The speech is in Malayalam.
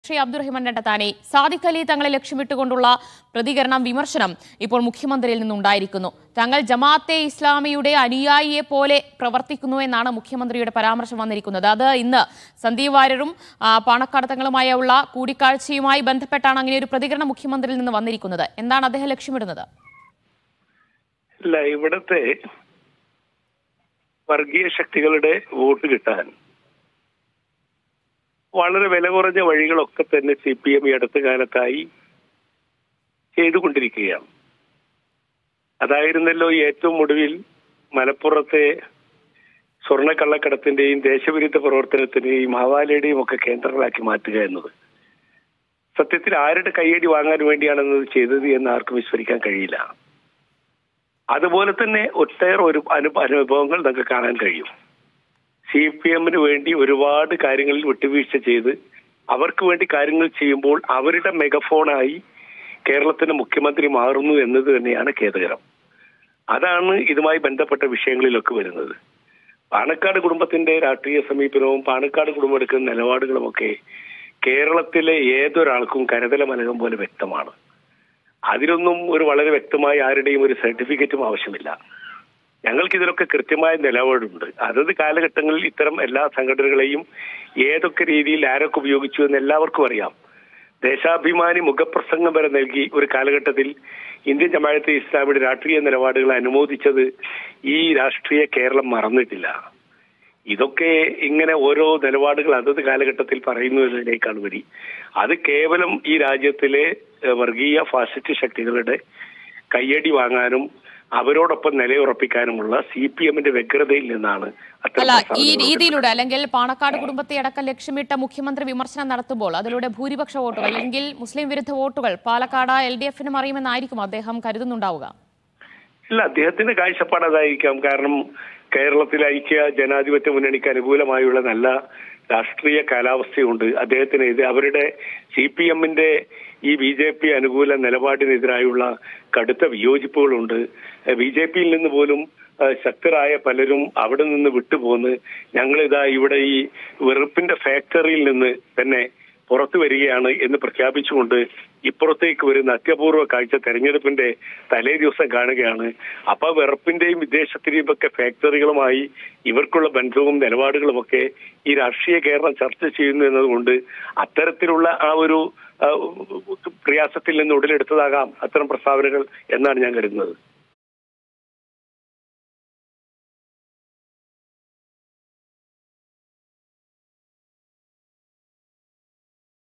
ശ്രീ അബ്ദുറഹിമാൻ രണ്ടത്താനി സാദിഖ് അലി തങ്ങളെ ലക്ഷ്യമിട്ടുകൊണ്ടുള്ള പ്രതികരണം വിമർശനം ഇപ്പോൾ മുഖ്യമന്ത്രിയിൽ നിന്നുണ്ടായിരിക്കുന്നു തങ്ങൾ ജമാഅത്തെ ഇസ്ലാമിയുടെ അനുയായിയെ പോലെ പ്രവർത്തിക്കുന്നു എന്നാണ് മുഖ്യമന്ത്രിയുടെ പരാമർശം വന്നിരിക്കുന്നത് അത് ഇന്ന് സന്ദീപ് വാര്യരും ആ, പാണക്കാട് തങ്ങളുമായുള്ള കൂടിക്കാഴ്ചയുമായി ബന്ധപ്പെട്ടാണ് അങ്ങനെ ഒരു പ്രതികരണം മുഖ്യമന്ത്രിയിൽ നിന്ന് വന്നിരിക്കുന്നത് എന്താണ് അദ്ദേഹം ലക്ഷ്യമിടുന്നത് ഇല്ല ഇവിടുത്തെ വർഗീയ ശക്തികളുടെ വോട്ട് കിട്ടാൻ വളരെ വില കുറഞ്ഞ വഴികളൊക്കെ തന്നെ സി പി എം ഈ അടുത്ത കാലത്തായി ചെയ്തുകൊണ്ടിരിക്കുകയാണ് അതായിരുന്നല്ലോ ഏറ്റവും ഒടുവിൽ മലപ്പുറത്തെ സ്വർണ്ണക്കള്ളക്കടത്തിന്റെയും ദേശവിരുദ്ധ പ്രവർത്തനത്തിന്റെയും ഹവാലയുടെയും ഒക്കെ കേന്ദ്രങ്ങളാക്കി മാറ്റുക എന്നത് സത്യത്തിൽ ആരുടെ കയ്യടി വാങ്ങാൻ വേണ്ടിയാണെന്നത് ചെയ്തത് എന്ന് ആർക്കും വിസ്മരിക്കാൻ കഴിയില്ല അതുപോലെ തന്നെ ഒട്ടേറെ ഒരു അനു അനുഭവങ്ങൾ നമുക്ക് കാണാൻ കഴിയും സി പി എമ്മിന് വേണ്ടി ഒരുപാട് കാര്യങ്ങളിൽ വിട്ടുവീഴ്ച ചെയ്ത് അവർക്ക് വേണ്ടി കാര്യങ്ങൾ ചെയ്യുമ്പോൾ അവരുടെ മെഗഫോണായി കേരളത്തിന്റെ മുഖ്യമന്ത്രി മാറുന്നു എന്നത് തന്നെയാണ് ഖേദകരം അതാണ് ഇതുമായി ബന്ധപ്പെട്ട വിഷയങ്ങളിലൊക്കെ വരുന്നത് പാണക്കാട് കുടുംബത്തിന്റെ രാഷ്ട്രീയ സമീപനവും പാണക്കാട് കുടുംബം എടുക്കുന്ന നിലപാടുകളുമൊക്കെ കേരളത്തിലെ ഏതൊരാൾക്കും കരുതല മലകം പോലെ വ്യക്തമാണ് അതിലൊന്നും ഒരു വളരെ വ്യക്തമായ ആരുടെയും ഒരു സർട്ടിഫിക്കറ്റും ആവശ്യമില്ല ഞങ്ങൾക്ക് ഇതിലൊക്കെ കൃത്യമായ നിലപാടുണ്ട് അതത് കാലഘട്ടങ്ങളിൽ ഇത്തരം എല്ലാ സംഘടനകളെയും ഏതൊക്കെ രീതിയിൽ ആരൊക്കെ ഉപയോഗിച്ചു എന്ന് എല്ലാവർക്കും അറിയാം ദേശാഭിമാനി മുഖപ്രസംഗം വരെ നൽകി ഒരു കാലഘട്ടത്തിൽ ഇന്ത്യൻ ജമാഅത്തെ ഇസ്ലാമിയുടെ രാഷ്ട്രീയ നിലപാടുകൾ അനുമോദിച്ചത് ഈ രാഷ്ട്രീയ കേരളം മറന്നിട്ടില്ല ഇതൊക്കെ ഇങ്ങനെ ഓരോ നിലപാടുകൾ അതത് കാലഘട്ടത്തിൽ പറയുന്നു എന്നതിനേക്കാൾ വരി അത് കേവലം ഈ രാജ്യത്തിലെ ഏഹ്, വർഗീയ ഫാസിസ്റ്റ് ശക്തികളുടെ കയ്യടി വാങ്ങാനും അവരോടൊപ്പം നിലയുറപ്പിക്കാനുമുള്ള സി പി എമ്മിന്റെ വ്യഗ്രതയിൽ നിന്നാണ് അത്തരം അല്ല ഈ പ്രസ്താവനകൾ രീതിയിലൂടെ അല്ലെങ്കിൽ പാണക്കാട് കുടുംബത്തെ അടക്കം ലക്ഷ്യമിട്ട മുഖ്യമന്ത്രി വിമർശനം നടത്തുമ്പോൾ അതിലൂടെ ഭൂരിപക്ഷ വോട്ടുകൾ അല്ലെങ്കിൽ മുസ്ലിം വിരുദ്ധ വോട്ടുകൾ പാലക്കാട് എൽ ഡി എഫിനും അറിയുമെന്നായിരിക്കും അദ്ദേഹം കരുതുന്നുണ്ടാവുക ഇല്ല അദ്ദേഹത്തിന്റെ കാഴ്ചപ്പാട് അതായിരിക്കാം കാരണം കേരളത്തിലെ ഐക്യ ജനാധിപത്യ മുന്നണിക്ക് അനുകൂലമായുള്ള നല്ല രാഷ്ട്രീയ കാലാവസ്ഥയുണ്ട് അദ്ദേഹത്തിന് ഇത് അവരുടെ സി പി എമ്മിന്റെ ഈ ബി ജെ പി അനുകൂല നിലപാടിനെതിരായുള്ള കടുത്ത വിയോജിപ്പുകളുണ്ട് ബി ജെ പിയിൽ നിന്ന് പോലും ഏഹ്, ശക്തരായ പലരും അവിടെ നിന്ന് വിട്ടുപോന്ന് ഞങ്ങളിതാ ഇവിടെ ഈ വെറുപ്പിന്റെ ഫാക്ടറിയിൽ നിന്ന് തന്നെ പുറത്തു വരികയാണ് എന്ന് പ്രഖ്യാപിച്ചുകൊണ്ട് ഇപ്പുറത്തേക്ക് വരുന്ന അത്യപൂർവ കാഴ്ച തെരഞ്ഞെടുപ്പിന്റെ തലേ ദിവസം കാണുകയാണ് അപ്പൊ വെറുപ്പിന്റെയും വിദേശത്തിന്റെയും ഒക്കെ ഫാക്ടറികളുമായി ഇവർക്കുള്ള ബന്ധവും നിലപാടുകളും ഒക്കെ ഈ രാഷ്ട്രീയ കേരളം ചർച്ച ചെയ്യുന്നു എന്നതുകൊണ്ട് അത്തരത്തിലുള്ള ആ ഒരു ആ, പ്രയാസത്തിൽ നിന്ന് ഉടലെടുത്തതാകാം അത്തരം പ്രസ്താവനകൾ എന്നാണ് ഞാൻ കരുതുന്നത്